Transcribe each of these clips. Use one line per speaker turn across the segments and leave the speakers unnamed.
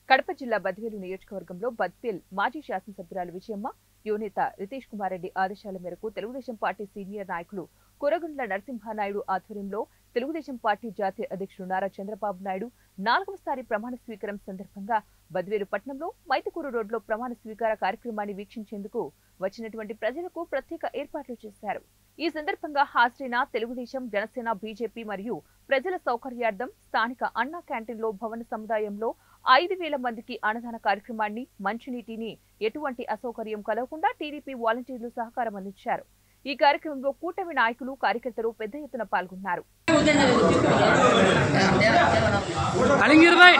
కడప జిల్లా బద్వేలు నియోజకవర్గంలో బద్వేల్ మాజీ శాసనసభ్యురాలు విజయమ్మ యువనేత రితేష్ కుమార్ రెడ్డి ఆదేశాల మేరకు తెలుగుదేశం పార్టీ సీనియర్ నాయకులు కురగుండ్ల నరసింహానాయుడు ఆధ్వర్యంలో తెలుగుదేశం పార్టీ జాతీయ అధ్యక్షుడు నారా చంద్రబాబు నాయుడు నాలుగవసారి ప్రమాణ స్వీకారం సందర్భంగా బద్వేలు పట్టణంలో మైతుకూరు రోడ్లో ప్రమాణ స్వీకార కార్యక్రమాన్ని వీక్షించేందుకు వచ్చినటువంటి ప్రజలకు ప్రత్యేక ఏర్పాట్లు చేశారు ఈ సందర్భంగా హాజరైన తెలుగుదేశం జనసేన బీజేపీ మరియు ప్రజల సౌకర్యార్థం స్థానిక అన్నా క్యాంటీన్లో భవన సముదాయంలో ఐదు వేల మందికి అన్నదాన కార్యక్రమాన్ని మంచినీటిని ఎటువంటి అసౌకర్యం కలగకుండా టీడీపీ వాలంటీర్లు సహకారం అందించారు ఈ కార్యక్రమంలో కూటమి నాయకులు కార్యకర్తలు పెద్ద ఎత్తున పాల్గొన్నారు
అలింగిర్ భాయ్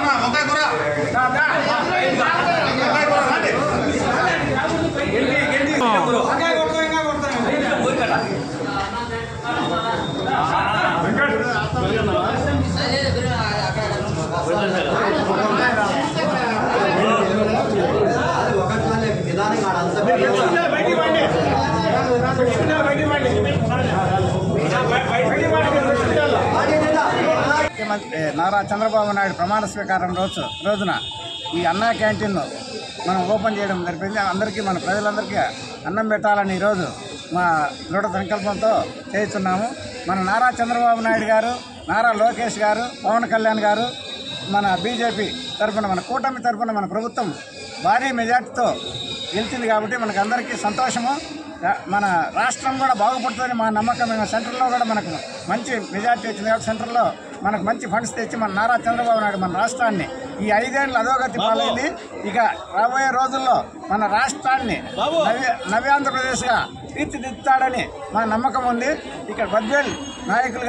ముఖ్యమంత్రి నారా చంద్రబాబు నాయుడు ప్రమాణ స్వీకారం రోజు రోజున ఈ అన్నా క్యాంటీన్ను మనం ఓపెన్ చేయడం జరిపింది అందరికీ మన ప్రజలందరికీ అన్నం పెట్టాలని ఈరోజు మా దృఢ సంకల్పంతో చేస్తున్నాము మన నారా చంద్రబాబు నాయుడు గారు నారా లోకేష్ గారు పవన్ కళ్యాణ్ గారు మన బీజేపీ తరఫున మన కూటమి తరఫున మన ప్రభుత్వం భారీ మెజార్టీతో గెలిచింది కాబట్టి మనకు అందరికీ సంతోషము రా- మన రాష్ట్రం కూడా బాగుపడుతుందని మా నమ్మకం మేము సెంట్రల్లో కూడా మనకు మంచి మెజార్టీ వచ్చింది కాబట్టి సెంట్రల్లో మనకు మంచి ఫండ్స్ తెచ్చి మన నారా చంద్రబాబు నాయుడు మన రాష్ట్రాన్ని ఈ ఐదేళ్ళు అధోగతి పాలైంది ఇక రాబోయే రోజుల్లో మన రాష్ట్రాన్ని నవ్య నవ్యాంధ్రప్రదేశ్గా తీర్చిదిద్దుతాడని మా నమ్మకం ఉంది ఇక్కడ బద్వేల్ నాయకులు